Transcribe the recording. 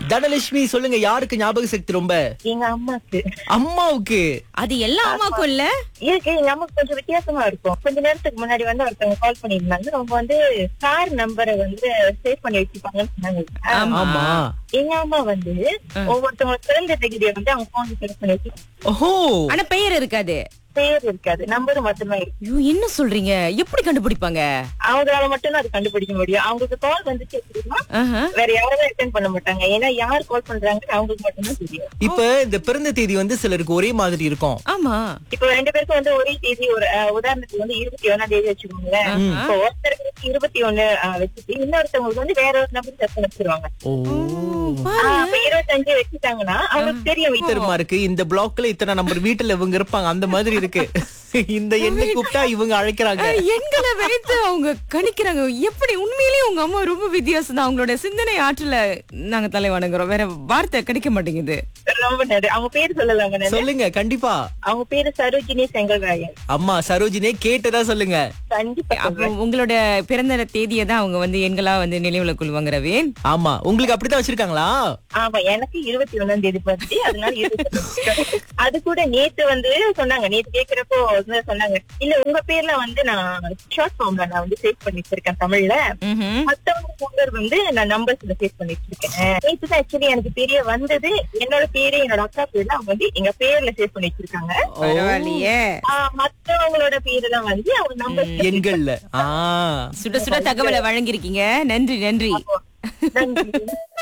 தனலட்சுமி சொல்லுங்க யாருக்கு ஞாபக சக்தி ரொம்ப எங்க அம்மாக்கு அம்மாவுக்கு அது எல்லா அம்மாக்கும் இல்ல இருக்கு எங்க அம்மாக்கு கொஞ்சம் வித்தியாசமா இருக்கும் கொஞ்ச நேரத்துக்கு முன்னாடி வந்து ஒருத்தவங்க கால் பண்ணியிருந்தாங்க அவங்க வந்து கார் நம்பரை வந்து சேவ் பண்ணி வச்சுப்பாங்கன்னு சொன்னாங்க ஆஹ், ஆமா எங்க அம்மா வந்து ஒவ்வொருத்தவங்க பிறந்த தேதியை வந்து அவங்க போன் சேவ் பண்ணி வச்சு ஓஹோ ஆனா பெயர் இருக்காது பேர் இருக்காது நம்பர் மட்டுமே இருக்கு ஐயோ என்ன சொல்றீங்க எப்படி கண்டுபிடிப்பாங்க அவங்களால மட்டும் அது கண்டுபிடிக்க முடியும் அவங்களுக்கு கால் வந்து தெரியுமா ஆஹா. வேற யாருமே அட்டென்ட் பண்ண மாட்டாங்க ஏன்னா யார் கால் பண்றாங்க அவங்களுக்கு மட்டும்தான் தெரியும் இப்ப இந்த பிறந்த தேதி வந்து சிலருக்கு ஒரே மாதிரி இருக்கும் ஆமா இப்போ ரெண்டு பேருக்கும் வந்து ஒரே தேதி ஒரு அஹ், உதாரணத்துக்கு வந்து இருபத்தி ஒண்ணாம் தேதி வச்சுக்கோங்களேன் இப்போ ஒருத்தருக்கு வந்து இருபத்தி ஒண்ணு அஹ், வச்சுட்டு இன்னொருத்தவங்களுக்கு வந்து வேற ஒரு நம்பர் செட் வச்சிருவாங்க ஓ ஆஹ், அப்ப இருபத்தஞ்சு வச்சுட்டாங்கன்னா அவங்களுக்கு தெரியும் இது. தெரியுமா இருக்கு இந்த பிளாக்ல இத்தனை நம்பர் வீட்டுல இவங்க இருப்பாங்க அந்த மாதிரி இருக்கு இந்த எண்ணை கூப்பிட்டா இவங்க அழைக்கிறாங்க எண்களை வைத்து அவங்க கணிக்கிறாங்க எப்படி உண்மையிலேயே உங்க அம்மா ரொம்ப வித்தியாசம் தான் அவங்களோட சிந்தனை ஆற்றல நாங்க தலை வணங்குறோம் வேற வார்த்தை கிடைக்க மாட்டேங்குது ரொம்ப நன்றி அவங்க பேர் சொல்லலாங்க நானு. சொல்லுங்க கண்டிப்பா அவங்க பேரு சரோஜினி செங்கல்ராயன் அம்மா சரோஜினே கேட்டதா சொல்லுங்க கண்டிப்பா அப்போ உங்களோட பிறந்த தேதியை தான் அவங்க வந்து எண்களா வந்து நினைவுல கொள்வாங்க ரவீன் ஆமா உங்களுக்கு அப்படித்தான் வச்சிருக்காங்களா ஆமா எனக்கு இருபத்தி ஒண்ணாம் தேதி பத்தி அதனால இருபத்தி அது கூட நேத்து வந்து சொன்னாங்க நேத்து கேக்குறப்போ வந்து சொன்னாங்க இல்ல உங்க பேர்ல வந்து நான் ஷார்ட் ஃபார்ம்ல நான் வந்து சேவ் பண்ணி வச்சிருக்கேன் தமிழ்ல ம்ஹும். மத்தவங்க நம்பர் வந்து நான் நம்பர்ஸ்ல சேவ் பண்ணி வச்சிருக்கேன் நேத்து தான் ஆக்சுவலி எனக்கு தெரிய வந்தது என்னோட பேரு என்னோட அக்கா பேர்ல அவங்க வந்து எங்க பேர்ல சேவ் பண்ணி வச்சிருக்காங்க பரவாயில்லையே ஆஹ் மத்தவங்களோட பேரெல்லாம் வந்து அவங்க நம்பர் எண்கள்ல ஆ சுட சுட தகவலை வழங்கியிருக்கீங்க நன்றி நன்றி நன்றி